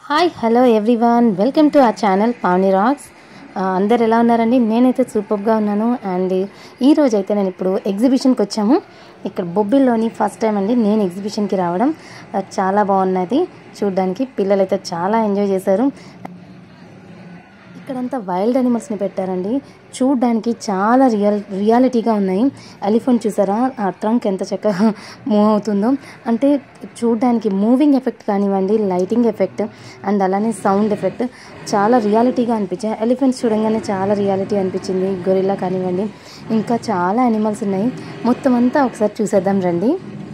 hi hello everyone welcome to uh channel Pavani rocks అందరు ఎలా ఉన్నారండి నేనైతే సూపర్గా ఉన్నాను అండ్ ఈ రోజు అయితే నేను ఇప్పుడు ఎగ్జిబిషన్కి వచ్చాము ఇక్కడ బొబ్బిల్లోని ఫస్ట్ టైం అండి నేను ఎగ్జిబిషన్కి రావడం ఆ, చాలా బాగున్నది చూడడానికి పిల్లలైతే చాలా ఎంజాయ్ చేశారు ఇక్కడంతా వైల్డ్ అనిమల్స్ని పెట్టారండి చూడడానికి చాలా రియల్ రియాలిటీగా ఉన్నాయి ఎలిఫెంట్ చూసారా ఆ ట్రంక్ ఎంత చక్కగా మూవ్ అవుతుందో అంటే చూడడానికి మూవింగ్ ఎఫెక్ట్ కానివ్వండి లైటింగ్ ఎఫెక్ట్ అండ్ అలానే సౌండ్ ఎఫెక్ట్ చాలా రియాలిటీగా అనిపించాయి ఎలిఫెంట్స్ చూడంగానే చాలా రియాలిటీ అనిపించింది గొరిల్లా కానివ్వండి ఇంకా చాలా అనిమల్స్ ఉన్నాయి మొత్తం అంతా ఒకసారి చూసేద్దాం రండి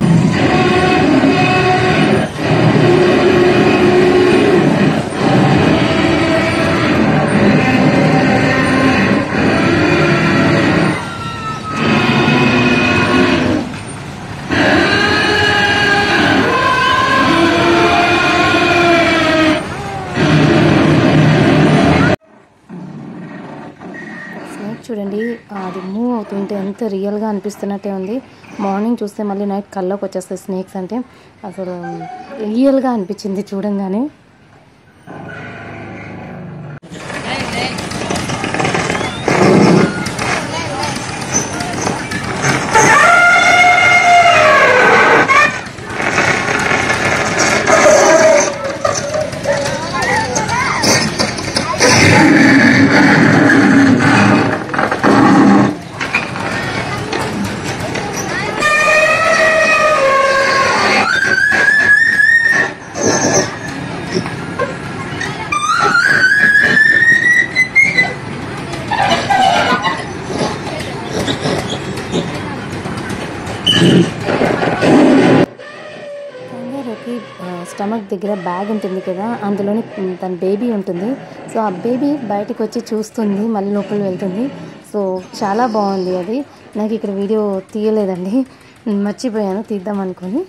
స్నేక్ చూడండి అది మూవ్ అవుతుంటే ఎంత రియల్గా అనిపిస్తున్నట్టే ఉంది మార్నింగ్ చూస్తే మళ్ళీ నైట్ కల్లోకి వచ్చేస్తాయి స్నేక్స్ అంటే అసలు రియల్గా అనిపించింది చూడంగానే కంగారుకి స్టమక్ దగ్గర బ్యాగ్ ఉంటుంది కదా అందులోని ఉమ్, తన బేబీ ఉంటుంది సో ఆ బేబీ బయటకు వచ్చి చూస్తుంది మళ్ళీ లోపల వెళ్తుంది సో చాలా బాగుంది అది నాకు ఇక్కడ వీడియో తీయలేదండి మర్చిపోయాను తీద్దాం అనుకొని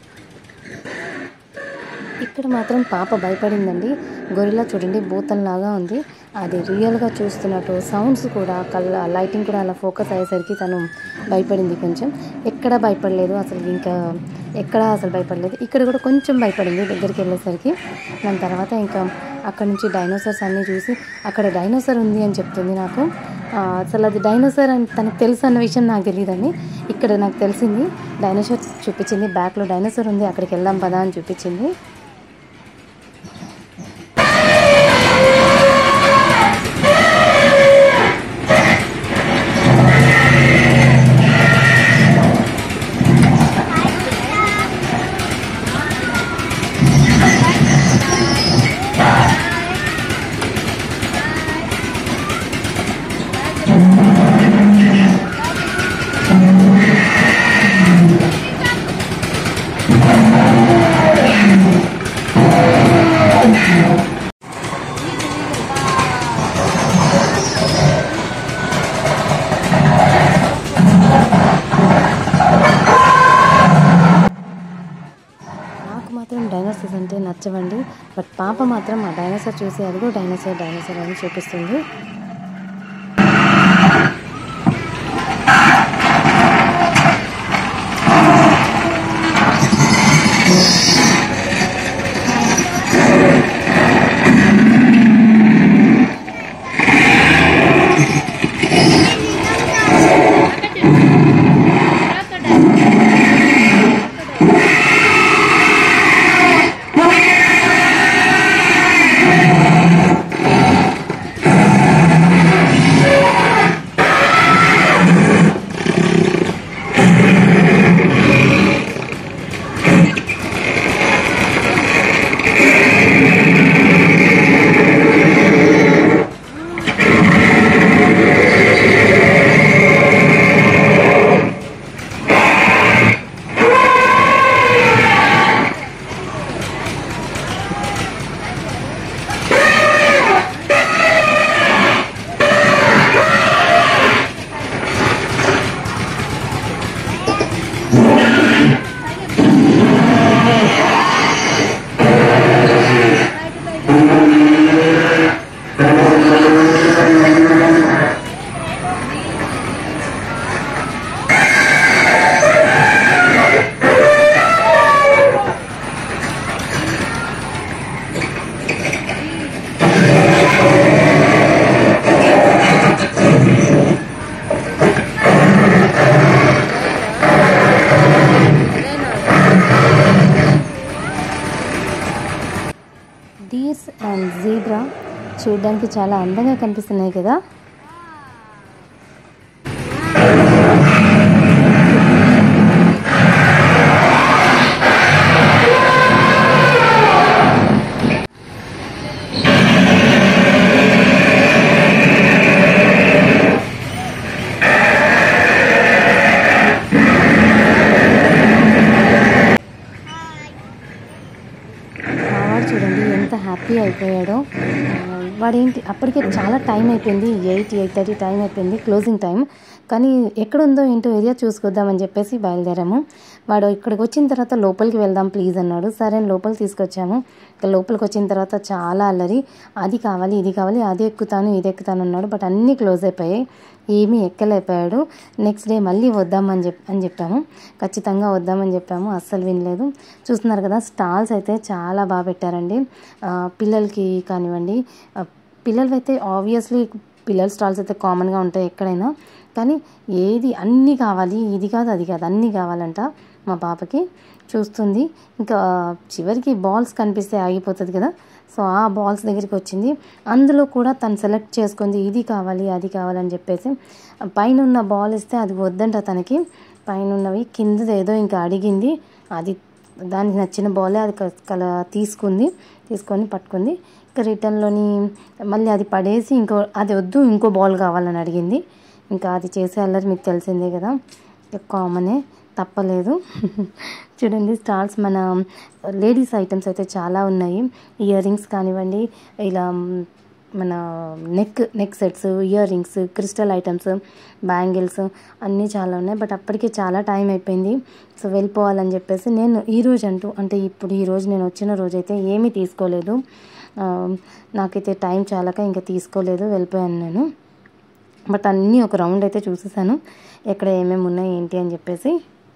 ఇక్కడ మాత్రం పాప భయపడిందండి గొరిలా చూడండి బూతంలాగా ఉంది అది రియల్గా చూస్తున్నట్టు సౌండ్స్ కూడా కళ్ళ లైటింగ్ కూడా అలా ఫోకస్ అయ్యేసరికి తను భయపడింది కొంచెం ఎక్కడ భయపడలేదు అసలు ఇంకా ఎక్కడ అసలు భయపడలేదు ఇక్కడ కూడా కొంచెం భయపడింది దగ్గరికి వెళ్ళేసరికి దాని తర్వాత ఇంకా అక్కడ నుంచి డైనోసార్స్ అన్నీ చూసి అక్కడ డైనోసార్ ఉంది అని చెప్తుంది నాకు ఆ, అసలు అది డైనోసార్ అని తనకు తెలుసు అన్న విషయం నాకు తెలియదండి ఇక్కడ నాకు తెలిసింది డైనోసార్ చూపించింది బ్యాక్లో డైనోసార్ ఉంది అక్కడికి వెళ్దాం పదా అని చూపించింది నాకు మాత్రం డైనోసార్స్ అంటే నచ్చవండి బట్ పాప మాత్రం ఆ డైనోసార్ చూసి అదిగో డైనోసార్ డైనోసార్ అని చూపిస్తుంది డీర్స్ అండ్ జీబ్రా చూడడానికి చాలా అందంగా కనిపిస్తున్నాయి కదా మావాడు చూడండి ఎంత హ్యాపీ అయిపోయాడో ఆ, వాడేంటి అప్పటికే చాలా టైం అయిపోయింది ఎయిట్ ఎయిట్ థర్టీ టైం అయిపోయింది క్లోజింగ్ టైం కానీ ఎక్కడ ఉందో ఏంటో ఏరియా చూసుకొద్దామని చెప్పేసి బయలుదేరాము వాడు ఇక్కడికి వచ్చిన తర్వాత లోపలికి వెళ్దాం ప్లీజ్ అన్నాడు సరే అని లోపలికి తీసుకొచ్చాము ఇక లోపలికి వచ్చిన తర్వాత చాలా అల్లరి అది కావాలి ఇది కావాలి అది ఎక్కుతాను ఇది ఎక్కుతాను అన్నాడు బట్ అన్నీ క్లోజ్ అయిపోయాయి ఏమీ ఎక్కలేకపోయాడు నెక్స్ట్ డే మళ్ళీ వద్దామని చెప్ అని చెప్పాము ఖచ్చితంగా వద్దామని చెప్పాము అస్సలు వినలేదు చూస్తున్నారు కదా స్టాల్స్ అయితే చాలా బాగా పెట్టారండి ఆ, పిల్లలకి కానివ్వండి ఆ, పిల్లలవి అయితే ఆబ్వియస్లీ పిల్లల స్టాల్స్ అయితే కామన్గా ఉంటాయి ఎక్కడైనా కానీ ఏది అన్నీ కావాలి ఇది కాదు అది కాదు అన్నీ కావాలంట మా పాపకి చూస్తుంది ఇంకా చివరికి బాల్స్ కనిపిస్తే ఆగిపోతుంది కదా సో ఆ బాల్స్ దగ్గరికి వచ్చింది అందులో కూడా తను సెలెక్ట్ చేసుకుంది ఇది కావాలి అది కావాలని చెప్పేసి పైన ఉన్న బాల్ ఇస్తే అది వద్దంట తనకి పైన ఉన్నవి కిందది ఏదో ఇంకా అడిగింది అది దానికి నచ్చిన బాలే అది క- కల తీసుకుంది తీసుకొని పట్టుకుంది ఇంకా రిటర్న్లోని మళ్ళీ అది పడేసి ఇంకో అది వద్దు ఇంకో బాల్ కావాలని అడిగింది ఇంకా అది చేసే అల్లరి మీకు తెలిసిందే కదా కామనే తప్పలేదు చూడండి స్టాల్స్ మన లేడీస్ ఐటమ్స్ అయితే చాలా ఉన్నాయి ఇయర్ రింగ్స్ కానివ్వండి ఇలా మన neck neck sets earrings crystal items bangles అన్నీ చాలా ఉన్నాయి బట్ అప్పటికే చాలా టైం అయిపోయింది సో వెళ్ళిపోవాలని చెప్పేసి నేను ఈ రోజు అంటూ అంటే ఇప్పుడు ఈ రోజు నేను వచ్చిన రోజు అయితే ఏమీ తీసుకోలేదు ఆ, నాకైతే టైం చాలక ఇంకా తీసుకోలేదు వెళ్ళిపోయాను నేను బట్ అన్నీ ఒక రౌండ్ అయితే చూసేసాను ఎక్కడ ఏమేమి ఉన్నాయి ఏంటి అని చెప్పేసి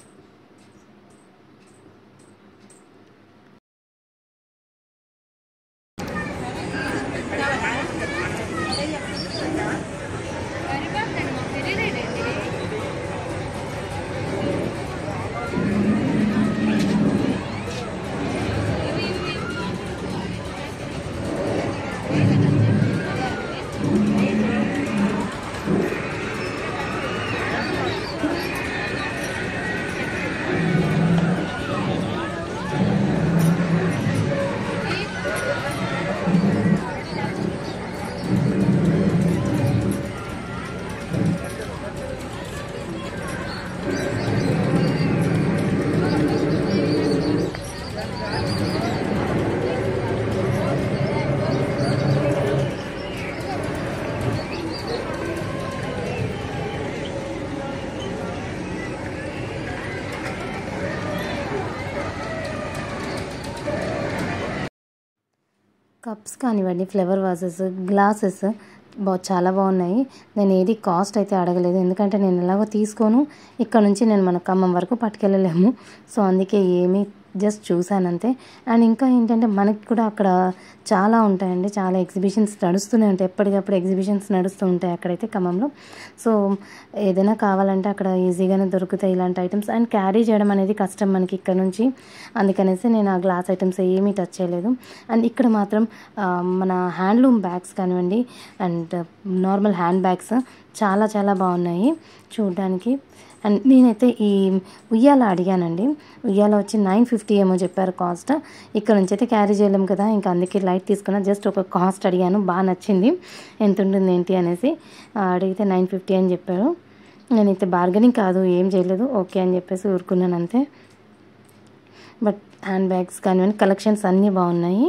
కప్స్ కానివ్వండి ఫ్లవర్ వాజెస్ గ్లాసెస్ బా చాలా బాగున్నాయి నేను ఏది కాస్ట్ అయితే అడగలేదు ఎందుకంటే నేను ఎలాగో తీసుకోను ఇక్కడ నుంచి నేను మన ఖమ్మం వరకు పట్టుకెళ్ళలేము సో అందుకే ఏమీ జస్ట్ చూశాను అంతే అండ్ ఇంకా ఏంటంటే మనకి కూడా అక్కడ చాలా ఉంటాయండి చాలా ఎగ్జిబిషన్స్ నడుస్తూనే ఉంటాయి ఎప్పటికప్పుడు ఎగ్జిబిషన్స్ నడుస్తూ ఉంటాయి అక్కడైతే ఖమ్మంలో సో ఏదైనా కావాలంటే అక్కడ ఈజీగానే దొరుకుతాయి ఇలాంటి ఐటమ్స్ అండ్ క్యారీ చేయడం అనేది కష్టం మనకి ఇక్కడ నుంచి అందుకనేసి నేను ఆ గ్లాస్ ఐటమ్స్ ఏమీ టచ్ చేయలేదు అండ్ ఇక్కడ మాత్రం ఆ, మన హ్యాండ్లూమ్ బ్యాగ్స్ కానివ్వండి అండ్ నార్మల్ హ్యాండ్ బ్యాగ్స్ చాలా చాలా బాగున్నాయి చూడడానికి అండ్ నేనైతే ఈ ఉయ్యాల అడిగానండి ఉయ్యాల వచ్చి నైన్ ఫిఫ్టీ ఏమో చెప్పారు కాస్ట్ ఇక్కడ నుంచి అయితే క్యారీ చేయలేం కదా ఇంకా అందుకే లైట్ తీసుకున్నా జస్ట్ ఒక కాస్ట్ అడిగాను బాగా నచ్చింది ఎంత ఉంటుంది ఏంటి అనేసి ఆ, అడిగితే నైన్ ఫిఫ్టీ అని చెప్పారు నేనైతే బార్గెనింగ్ కాదు ఏం చేయలేదు ఓకే అని చెప్పేసి ఊరుకున్నాను అంతే బట్ హ్యాండ్ బ్యాగ్స్ కానివ్వండి కలెక్షన్స్ అన్నీ బాగున్నాయి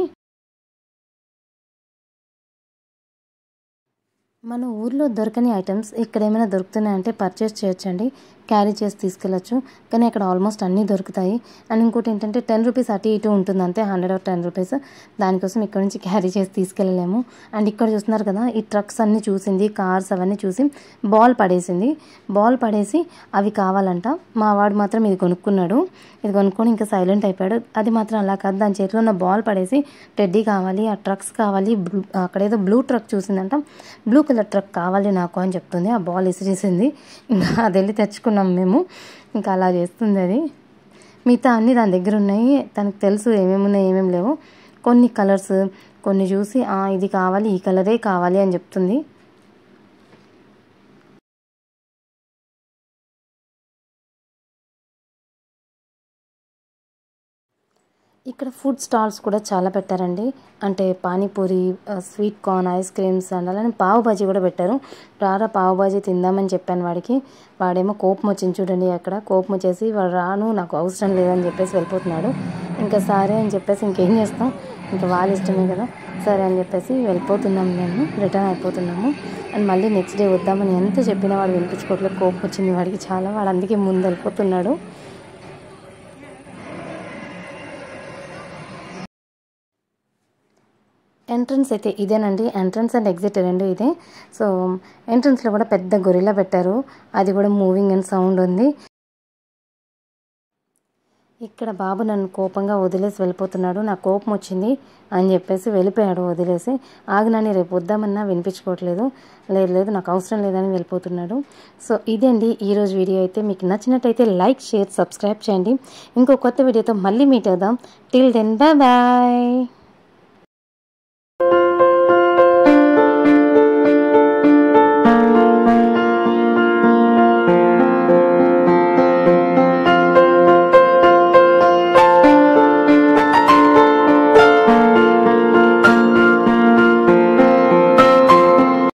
మన ఊర్లో దొరకని ఐటమ్స్ ఇక్కడ ఏమైనా దొరుకుతున్నాయంటే పర్చేస్ చేయొచ్చండి క్యారీ చేసి తీసుకెళ్ళచ్చు కానీ అక్కడ ఆల్మోస్ట్ అన్నీ దొరుకుతాయి అండ్ ఇంకోటి ఏంటంటే టెన్ రూపీస్ అటు ఇటు ఉంటుంది అంతే హండ్రెడ్ ఆర్ టెన్ రూపీస్ దానికోసం ఇక్కడ నుంచి క్యారీ చేసి తీసుకెళ్ళలేము అండ్ ఇక్కడ చూస్తున్నారు కదా ఈ ట్రక్స్ అన్నీ చూసింది కార్స్ అవన్నీ చూసి బాల్ పడేసింది బాల్ పడేసి అవి కావాలంట మా వాడు మాత్రం ఇది కొనుక్కున్నాడు ఇది కొనుక్కొని ఇంకా సైలెంట్ అయిపోయాడు అది మాత్రం అలా కాదు దాని చేతిలో ఉన్న బాల్ పడేసి టెడ్డీ కావాలి ఆ ట్రక్స్ కావాలి బ్లూ- అక్కడేదో బ్లూ ట్రక్ చూసిందంట బ్లూ కలర్ ట్రక్ కావాలి నాకు అని చెప్తుంది ఆ బాల్ ఇసిరేసింది ఇంకా అది వెళ్ళి తెచ్చుకున్నాం మేము ఇంకా అలా చేస్తుంది అది మిగతా అన్నీ దాని దగ్గర ఉన్నాయి తనకు తెలుసు ఏమేమి ఉన్నాయి ఏమేమి లేవు కొన్ని కలర్స్ కొన్ని చూసి "ఆ, ఇది కావాలి ఈ కలరే కావాలి అని చెప్తుంది ఇక్కడ ఫుడ్ స్టాల్స్ కూడా చాలా పెట్టారండి అంటే పానీపూరి ఆ, sweet corn ice creams and అలానే పావు బాజీ కూడా పెట్టారు రారా పావు బాజీ తిందామని చెప్పాను వాడికి వాడేమో కోపం వచ్చింది చూడండి అక్కడ కోపం వచ్చేసి వాడు రాను నాకు అవసరం లేదని చెప్పేసి వెళ్ళిపోతున్నాడు ఇంకా సరే అని చెప్పేసి ఇంకేం చేస్తాం ఇంకా వాళ్ళ ఇష్టమే కదా సరే అని చెప్పేసి వెళ్ళిపోతున్నాం మేము రిటర్న్ అయిపోతున్నాము అండ్ మళ్ళీ నెక్స్ట్ డే వద్దామని ఎంత చెప్పినా వాడు వినిపించుకోవట్లేదు కోపం వచ్చింది వాడికి చాలా వాడు అందుకే ముందు వెళ్ళిపోతున్నాడు ఎంట్రన్స్ అయితే ఇదేనండి ఎంట్రన్స్ అండ్ ఎగ్జిట్ రెండు ఇదే సో ఎంట్రన్స్లో కూడా పెద్ద గొరిలా పెట్టారు అది కూడా మూవింగ్ అండ్ సౌండ్ ఉంది ఇక్కడ బాబు నన్ను కోపంగా వదిలేసి వెళ్ళిపోతున్నాడు నాకు కోపం వచ్చింది అని చెప్పేసి వెళ్ళిపోయాడు వదిలేసి ఆగినాని రేపు వద్దామన్నా వినిపించుకోవట్లేదు లేదు లేదు నాకు అవసరం లేదని వెళ్ళిపోతున్నాడు సో ఇదండి ఈరోజు వీడియో అయితే మీకు నచ్చినట్టయితే లైక్ షేర్ సబ్స్క్రైబ్ చేయండి ఇంకో కొత్త వీడియోతో మళ్ళీ మీట్ అవుదాం టిల్ దెన్ బాయ్ బాయ్